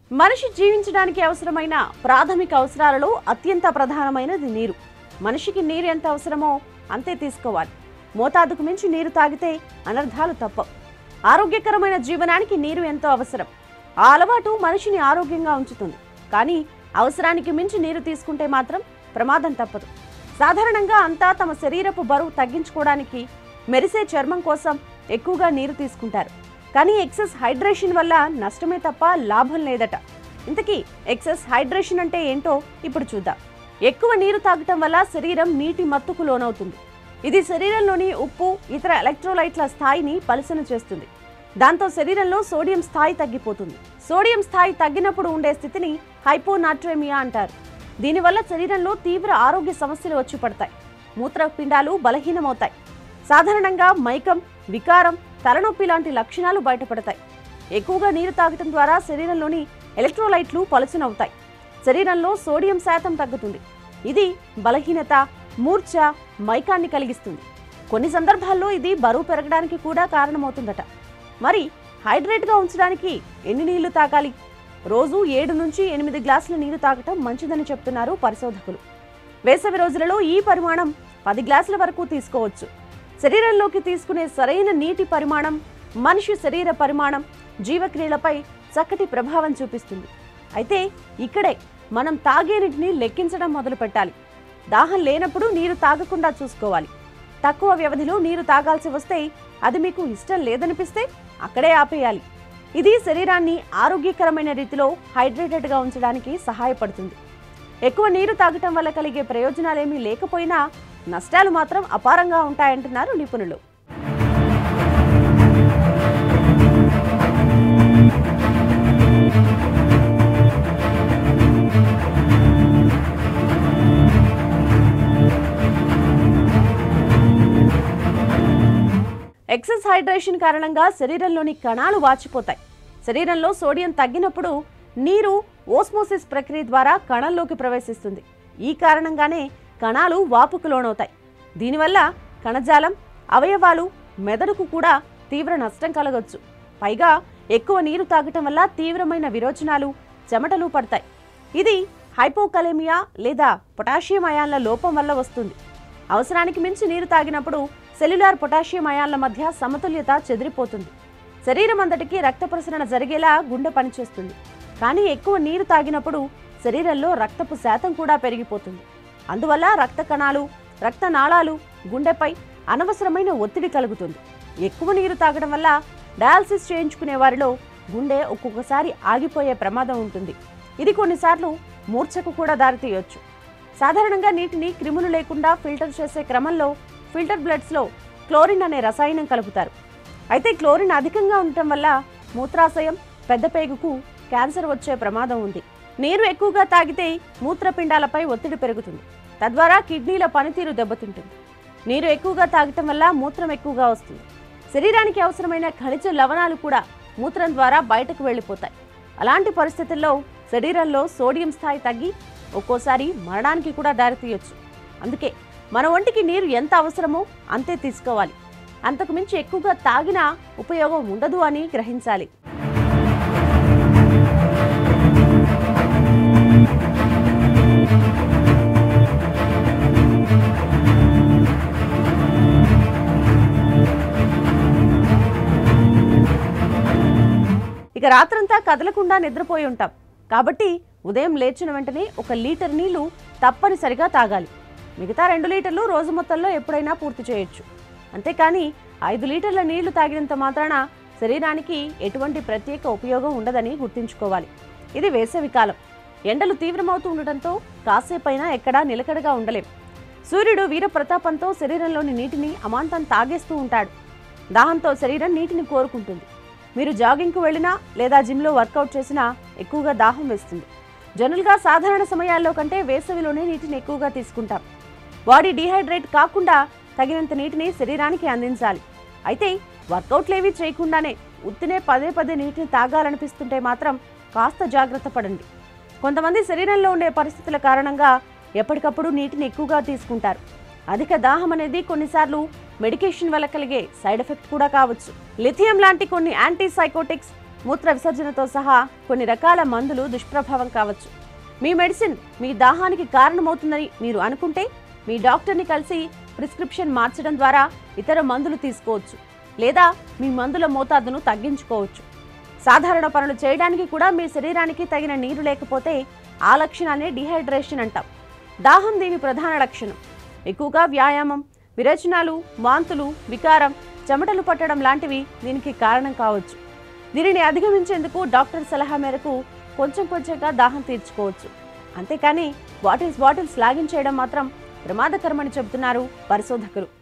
మనిషి జీవించడానికి అవసరమైన ప్రాథమిక అవసరాలలో అత్యంత ప్రధానమైనది నీరు మనిషికి నీరు ఎంత అవసరమో అంతే తీసుకోవాలి మోతాదుకు మించి నీరు తాగితే అనర్థాలు తప్పవు ఆరోగ్యకరమైన జీవనానికి నీరు ఎంతో అవసరం ఆ అలవాటు మనిషిని ఆరోగ్యంగా ఉంచుతుంది కానీ అవసరానికి మించి నీరు తీసుకుంటే మాత్రం ప్రమాదం తప్పదు సాధారణంగా అంతా తమ శరీరపు బరువు తగ్గించుకోవడానికి మెరిసే చర్మం కోసం ఎక్కువగా నీరు తీసుకుంటారు కానీ ఎక్సెస్ హైడ్రేషన్ వల్ల నష్టమే తప్ప లాభం లేదట ఇంతకీ ఎక్సెస్ హైడ్రేషన్ అంటే ఏంటో ఇప్పుడు చూద్దాం ఎక్కువ నీరు తాగటం వల్ల శరీరం నీటి మత్తుకు లోనవుతుంది ఇది శరీరంలోని ఉప్పు ఇతర ఎలక్ట్రోలైట్ల స్థాయిని పలసన చేస్తుంది దాంతో శరీరంలో సోడియం స్థాయి తగ్గిపోతుంది సోడియం స్థాయి తగ్గినప్పుడు ఉండే స్థితిని హైపోనాట్రేమియా అంటారు దీనివల్ల శరీరంలో తీవ్ర ఆరోగ్య సమస్యలు వచ్చి పడతాయి మూత్రపిండాలు బలహీనమవుతాయి సాధారణంగా మైకం వికారం తలనొప్పి లాంటి లక్షణాలు బయటపడతాయి ఎక్కువగా నీరు తాగటం ద్వారా శరీరంలోని ఎలక్ట్రోలైట్లు పలుచనవుతాయి శరీరంలో సోడియం శాతం తగ్గుతుంది ఇది బలహీనత మూర్ఛ మైకాన్ని కలిగిస్తుంది కొన్ని సందర్భాల్లో ఇది బరువు పెరగడానికి కూడా కారణమవుతుందట మరి హైడ్రేట్గా ఉంచడానికి ఎన్ని నీళ్లు తాగాలి రోజు ఏడు నుంచి ఎనిమిది గ్లాసుల నీరు తాగటం మంచిదని చెప్తున్నారు పరిశోధకులు వేసవి రోజులలో ఈ పరిమాణం పది గ్లాసుల వరకు తీసుకోవచ్చు శరీరంలోకి తీసుకునే సరైన నీటి పరిమాణం మనిషి శరీర పరిమాణం జీవక్రియలపై చక్కటి ప్రభావం చూపిస్తుంది అయితే ఇక్కడే మనం తాగే నీటిని లెక్కించడం మొదలు పెట్టాలి దాహం లేనప్పుడు నీరు తాగకుండా చూసుకోవాలి తక్కువ వ్యవధిలో నీరు తాగాల్సి వస్తే అది మీకు ఇష్టం లేదనిపిస్తే అక్కడే ఆపేయాలి ఇది శరీరాన్ని ఆరోగ్యకరమైన రీతిలో హైడ్రేటెడ్గా ఉంచడానికి సహాయపడుతుంది ఎక్కువ నీరు తాగటం వల్ల కలిగే ప్రయోజనాలేమీ లేకపోయినా నష్టాలు మాత్రం అపారంగా ఉంటాయంటున్నారు నిపుణులు ఎక్సెస్ హైడ్రేషన్ కారణంగా శరీరంలోని కణాలు వాచిపోతాయి శరీరంలో సోడియం తగ్గినప్పుడు నీరు ఓస్మోసిస్ ప్రక్రియ ద్వారా కణంలోకి ప్రవేశిస్తుంది ఈ కారణంగానే కణాలు వాపుకు లోనవుతాయి దీనివల్ల కణజాలం అవయవాలు మెదడుకు కూడా తీవ్ర నష్టం కలగొచ్చు పైగా ఎక్కువ నీరు తాగటం వల్ల తీవ్రమైన విరోచనాలు చెమటలు పడతాయి ఇది హైపోకలేమియా లేదా పొటాషియం అయాన్ల లోపం వల్ల వస్తుంది అవసరానికి మించి నీరు తాగినప్పుడు సెల్యులార్ పొటాషియం అయాన్ల మధ్య సమతుల్యత చెదిరిపోతుంది శరీరం అంతటికి రక్త ప్రసరణ జరిగేలా గుండె పనిచేస్తుంది కానీ ఎక్కువ నీరు తాగినప్పుడు శరీరంలో రక్తపు శాతం కూడా పెరిగిపోతుంది అందువల్ల రక్త కణాలు రక్త నాళాలు గుండెపై అనవసరమైన ఒత్తిడి కలుగుతుంది ఎక్కువ నీరు తాగడం వల్ల డయాలసిస్ చేయించుకునే వారిలో గుండె ఒక్కొక్కసారి ఆగిపోయే ప్రమాదం ఉంటుంది ఇది కొన్నిసార్లు మూర్ఛకు కూడా దారితీయొచ్చు సాధారణంగా నీటిని క్రిములు లేకుండా ఫిల్టర్ చేసే క్రమంలో ఫిల్టర్ బ్లడ్స్లో క్లోరిన్ అనే రసాయనం కలుపుతారు అయితే క్లోరిన్ అధికంగా ఉండటం వల్ల మూత్రాశయం పెద్ద పేగుకు క్యాన్సర్ వచ్చే ప్రమాదం ఉంది నీరు ఎక్కువగా తాగితే మూత్రపిండాలపై ఒత్తిడి పెరుగుతుంది తద్వారా కిడ్నీల పనితీరు దెబ్బతింటుంది నీరు ఎక్కువగా తాగటం వల్ల మూత్రం ఎక్కువగా వస్తుంది శరీరానికి అవసరమైన ఖనిజ లవణాలు కూడా మూత్రం ద్వారా బయటకు వెళ్ళిపోతాయి అలాంటి పరిస్థితుల్లో శరీరంలో సోడియం స్థాయి తగ్గి ఒక్కోసారి మరణానికి కూడా దారితీయొచ్చు అందుకే మన ఒంటికి నీరు ఎంత అవసరమో అంతే తీసుకోవాలి అంతకు మించి ఎక్కువగా తాగినా ఉపయోగం ఉండదు అని గ్రహించాలి ఇక రాత్రంతా కదలకుండా నిద్రపోయి ఉంటాం కాబట్టి ఉదయం లేచిన వెంటనే ఒక లీటర్ నీళ్లు తప్పనిసరిగా తాగాలి మిగతా రెండు లీటర్లు రోజు మొత్తంలో ఎప్పుడైనా పూర్తి చేయొచ్చు అంతేకాని ఐదు లీటర్ల నీళ్లు తాగినంత మాత్రాన శరీరానికి ఎటువంటి ప్రత్యేక ఉపయోగం ఉండదని గుర్తుంచుకోవాలి ఇది వేసవి కాలం ఎండలు తీవ్రమవుతూ ఉండటంతో కాసేపైనా ఎక్కడా నిలకడగా ఉండలేం సూర్యుడు వీర ప్రతాపంతో శరీరంలోని నీటిని అమాంతం తాగేస్తూ ఉంటాడు దాహంతో శరీరం నీటిని కోరుకుంటుంది మీరు జాగింగ్కు వెళ్ళినా లేదా జిమ్లో వర్కౌట్ చేసినా ఎక్కువగా దాహం వేస్తుంది జనరల్గా సాధారణ సమయాల్లో కంటే వేసవిలోనే నీటిని ఎక్కువగా తీసుకుంటాం బాడీ డీహైడ్రేట్ కాకుండా తగినంత నీటిని శరీరానికి అందించాలి అయితే వర్కౌట్లేవీ చేయకుండానే ఉత్తినే పదే పదే నీటిని తాగాలనిపిస్తుంటే మాత్రం కాస్త జాగ్రత్త పడండి కొంతమంది శరీరంలో ఉండే పరిస్థితుల కారణంగా ఎప్పటికప్పుడు నీటిని ఎక్కువగా తీసుకుంటారు అధిక దాహం అనేది కొన్నిసార్లు మెడికేషన్ వల్ల కలిగే సైడ్ ఎఫెక్ట్ కూడా కావచ్చు లిథియం లాంటి కొన్ని యాంటీ సైకోటిక్స్ మూత్ర విసర్జనతో సహా కొన్ని రకాల మందులు దుష్ప్రభావం కావచ్చు మీ మెడిసిన్ మీ దాహానికి కారణమవుతుందని మీరు అనుకుంటే మీ డాక్టర్ని కలిసి ప్రిస్క్రిప్షన్ మార్చడం ద్వారా ఇతర మందులు తీసుకోవచ్చు లేదా మీ మందుల మోతాదును తగ్గించుకోవచ్చు సాధారణ పనులు చేయడానికి కూడా మీ శరీరానికి తగిన నీరు లేకపోతే ఆ లక్షణాన్ని డిహైడ్రేషన్ అంటాం దాహం దీని ప్రధాన లక్షణం ఎక్కువగా వ్యాయామం విరేచనాలు వాంతులు వికారం చెమటలు పట్టడం లాంటివి దీనికి కారణం కావచ్చు దీనిని అధిగమించేందుకు డాక్టర్ సలహా మేరకు కొంచెం కొంచెంగా దాహం తీర్చుకోవచ్చు అంతేకాని బాటిల్స్ బాటిల్స్ లాగించేయడం మాత్రం ప్రమాదకరమని చెబుతున్నారు పరిశోధకులు